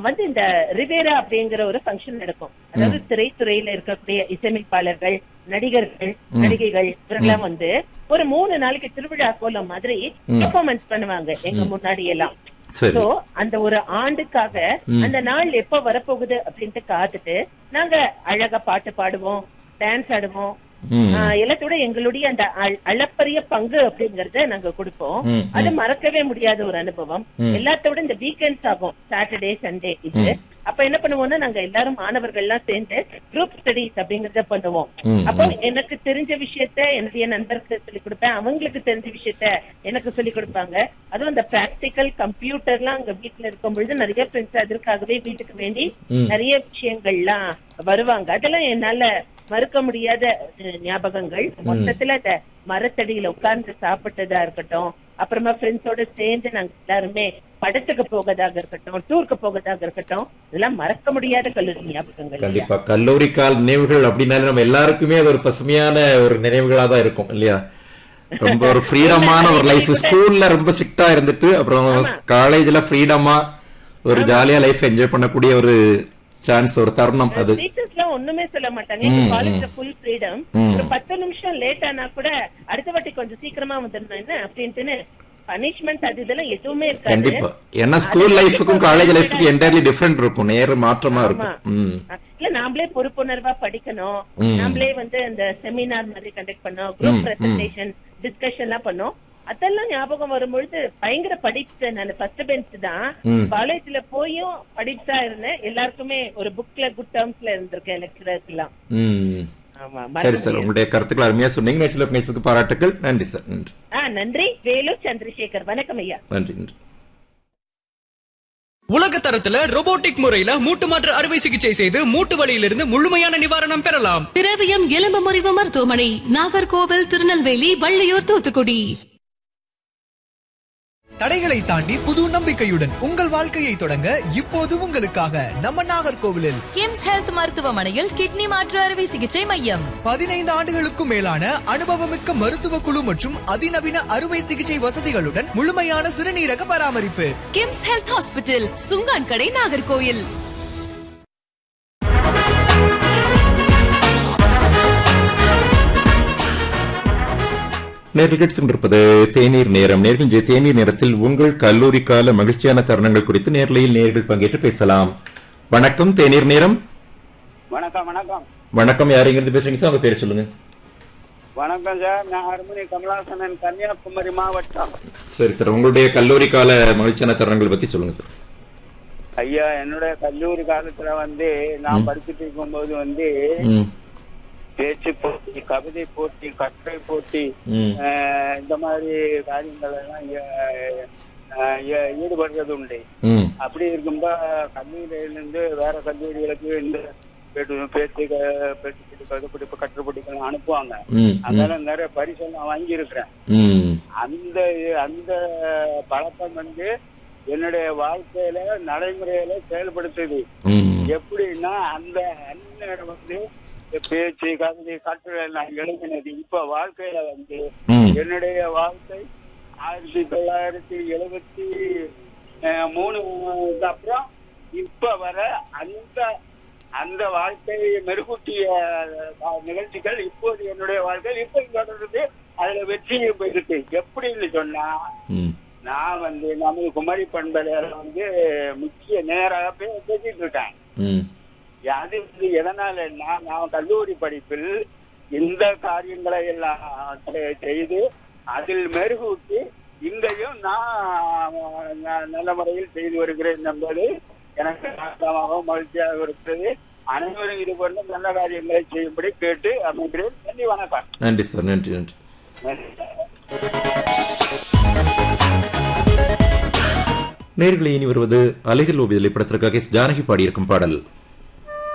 வந்து இந்த ரிவேரா அப்படிங்கிற ஒரு ஃபங்க்ஷன் நடக்கும் அதாவது திரைத்துறையில இருக்கக்கூடிய இசையமைப்பாளர்கள் நடிகர்கள் நடிகைகள் இவரெல்லாம் வந்து ஒரு மூணு நாளைக்கு திருவிழா கோலம் மாதிரி பெர்ஃபார்மன்ஸ் பண்ணுவாங்க எங்க முன்னாடி எல்லாம் சரி சோ அந்த ஒரு ஆண்டுக்காக அந்த நாள் எப்ப வரப்போகுது அப்படின்ட்டு காத்துட்டு நாங்க அழகா பாட்டு பாடுவோம் டான்ஸ் ஆடுவோம் ம். ஆஹ் எல்லாத்தோட எங்களுடைய அந்த அ- அளப்பரிய பங்கு அப்படிங்கறத நாங்க கொடுப்போம் ம், அது மறக்கவே முடியாத ஒரு அனுபவம் எல்லாத்தோட இந்த வீக்கெண்ட்ஸ் ஆகும் சாட்டர்டே சண்டே இது அப்ப என்ன பண்ணுவோம்னா நாங்க எல்லாரும் மாணவர்கள் எல்லாம் சேர்ந்து குரூப் ஸ்டடிஸ் அப்படிங்கறத பண்ணுவோம் ம், அப்போ எனக்கு தெரிஞ்ச விஷயத்த என்னுடைய நண்பருக்கு சொல்லிக் கொடுப்பேன் அவங்களுக்கு தெரிஞ்ச விஷயத்த எனக்கு சொல்லிக் கொடுப்பாங்க அதுவும் அந்த பிராக்டிக்கல் கம்ப்யூட்டர்லாம் அங்க வீட்டுல இருக்கும் பொழுது நிறைய ஃப்ரெண்ட்ஸ் அதற்காகவே வீட்டுக்கு வேண்டி நிறைய விஷயங்கள்லாம் வருவாங்க அதெல்லாம் என்னால மறுக்க முடியாத அஹ், ஞாபகங்கள் மொத்தத்துல இந்த மரத்தடியில உட்கார்ந்து சாப்பிட்டதா இருக்கட்டும் அப்புறமா ஃப்ரெண்ட்ஸோட சேர்ந்து நாங்க எல்லாருமே படத்துக்கு போகதாக இருக்கட்டும் டூருக்கு போகதாக இருக்கட்டும் இதெல்லாம் மறக்க முடியாத கல்லூரி ஞாபகங்கள் இல்லையா? கண்டிப்பா கல்லூரி கால் நினைவுகள் அப்படின்னாலே நம்ம எல்லாருக்குமே அது ஒரு பசுமையான ஒரு நினைவுகளா தான் இருக்கும் இல்லையா ரொம்ப ஒரு ஃப்ரீடமான ஒரு லைஃப் ஸ்கூல்ல ரொம்ப ஸ்ட்ரிக்டா இருந்துட்டு அப்புறம் காலேஜ்ல ஃப்ரீடமா ஒரு ஜாலியா லைஃப் என்ஜாய் பண்ணக்கூடிய ஒரு சான்ஸ் ஒரு தருணம் அது டீச்சர்ஸ் எல்லாம் ஒண்ணுமே சொல்ல மாட்டாங்க எங்க காலேஜ்ல ஃபுல் ஃப்ரீடம் ஒரு பத்து நிமிஷம் லேட் ஆனா கூட அடுத்த வாட்டி கொஞ்சம் சீக்கிரமா வந்துடணும் என்ன அப்படின்ட்டுன்னு பனிஷ்மெண்ட் அது இதெல்லாம் எதுவுமே இருக்காது கண்டிப்பா ஏன்னா ஸ்கூல் லைஃபுக்கும் காலேஜ் லைஃபுக்கும் என்டையர்லி டிஃப்ரெண்ட் இருக்கும் நேர மாற்றமா இருக்கும் ம் இல்ல நாமளே பொறுப்புணர்வா படிக்கணும் நாமளே வந்து இந்த செமினார் மாதிரி கண்டக்ட் பண்ணோம் குரூப் பிரசன்டேஷன் டிஸ்கஷன் எல்லாம் பண்ணோம் அதெல்லாம் ஞாபகம் வரும்பொழுது பயங்கர படிப்பு நான் ஃபர்ஸ்ட் பெஞ்ச் தான் காலேஜ்ல போயும் படிச்சா இருந்தேன் எல்லாருக்குமே ஒரு புக்ல குட் டேர்ம்ஸ்ல இருந்திருக்கேன் லெக்சரர்ஸ் எல்லாம் ம் ஆமா சரி சார் உங்களுடைய கருத்துக்கள் அருமையா சொன்னீங்க நேச்சுரல் நேச்சருக்கு பாராட்டுகள் நன்றி சார் நன்றி ஆ நன்றி வேலூர் சந்திரசேகர் வணக்கம் ஐயா நன்றி நன்றி உலக தரத்துல robotic முறையில மூட்டு மாற்று அறுவை சிகிச்சை செய்து மூட்டு வலியிலிருந்து முழுமையான நிவாரணம் பெறலாம் திரவியம் எலும்பு முறிவு மருத்துவமனை நாகர்கோவில் திருநெல்வேலி வள்ளியூர் தூத்துக்குடி தடைகளை தாண்டி புது நம்பிக்கையுடன் உங்கள் வாழ்க்கையை தொடங்க இப்போது உங்களுக்காக நம்ம நாகர்கோவிலில் கிம்ஸ் ஹெல்த் மருத்துவமனையில் கிட்னி மாற்று அறுவை சிகிச்சை மையம் பதினைந்து ஆண்டுகளுக்கும் மேலான அனுபவமிக்க மருத்துவ குழு மற்றும் அதிநவீன அறுவை சிகிச்சை வசதிகளுடன் முழுமையான சிறுநீரக பராமரிப்பு கிம்ஸ் ஹெல்த் ஹாஸ்பிட்டல் சுங்கான் கடை நாகர்கோயில் நேர்கள் சென்றிருப்பது தேநீர் நேரம் நேர்கள் இன்றைய தேநீர் நேரத்தில் உங்கள் கல்லூரி கால மகிழ்ச்சியான தருணங்கள் குறித்து நேர்லையில் நேர்கள் பங்கேற்று பேசலாம் வணக்கம் தேநீர் நேரம் வணக்கம் வணக்கம் வணக்கம் யாருங்கிறது பேசுறீங்க சார் உங்க பேர் சொல்லுங்க வணக்கம் சார் நான் அருமணி கமலாசனன் கன்னியாகுமரி மாவட்டம் சரி சார் உங்களுடைய கல்லூரி கால மகிழ்ச்சியான தருணங்கள் பத்தி சொல்லுங்க சார் ஐயா என்னுடைய கல்லூரி காலத்துல வந்து நான் படிச்சுட்டு இருக்கும்போது வந்து ம் பேச்சு போட்டி கவிதை போட்டி கட்டுரை போட்டி ம் அஹ், இந்த மாதிரி காரியங்கள் எல்லாம் ஈ- அஹ், ஈ- ஈடுபடுறது உண்டு ம் அப்படி இருக்கும்போது கல்லூரியிலிருந்து வேற கல்லூரிகளுக்கு இந்த பேட்டு- பேச்சு க- பேச்சு போட்டி கருத்துப்பிடிப்பு கட்டுரைப்பிடிப்பு அனுப்புவாங்க ம் அதனால நிறைய பரிசெல்லாம் வாங்கியிருக்கிறேன் ம் அந்த அந்த பழக்கம் வந்து என்னுடைய வாழ்க்கையில நடைமுறையில செயல்படுத்துது ம் எப்படின்னா அந்த அந்நேரம் வந்து இந்த பேச்சு கவிதை கட்டுரை நான் எழுதினது இப்ப வாழ்க்கையில வந்து ம் என்னுடைய வாழ்க்கை ஆயிரத்தி தொள்ளாயிரத்தி எழுபத்தி அஹ், மூணுக்கு அப்புறம் இப்ப வர அந்த அந்த வாழ்க்கையை மெருகூட்டிய அஹ், நிகழ்ச்சிகள் இப்போது என்னுடைய வாழ்க்கையில் இப்ப தொடர்ந்து அதுல வெற்றியும் போயிருக்கு எப்படின்னு சொன்னா ம் நான் வந்து நமது குமரி பண்பலையில வந்து முக்கிய நேராக பே- பேசிட்டு இருக்கேன் ம் அது வந்து எதனாலன்னா நான் கல்லூரி படிப்பில் இந்த காரியங்களை எல்லாம் செ- செய்து அதில் மெருகூட்டி இங்கேயும் நான் ந- நல்ல முறையில் செய்து வருகிறேன் என்பது எனக்கு ஆக்கமாகவும் மகிழ்ச்சியாக இருக்கிறது அனைவரும் இது போன்ற நல்ல காரியங்களை செய்யும்படி கேட்டு அமைகிறேன் நன்றி வணக்கம் நன்றி சார் நன்றி நன்றி நன்றி நேர்களை இனி வருவது அலைகள் ஓவியலை படத்திற்காக எஸ். ஜானகி பாடியிருக்கும் பாடல்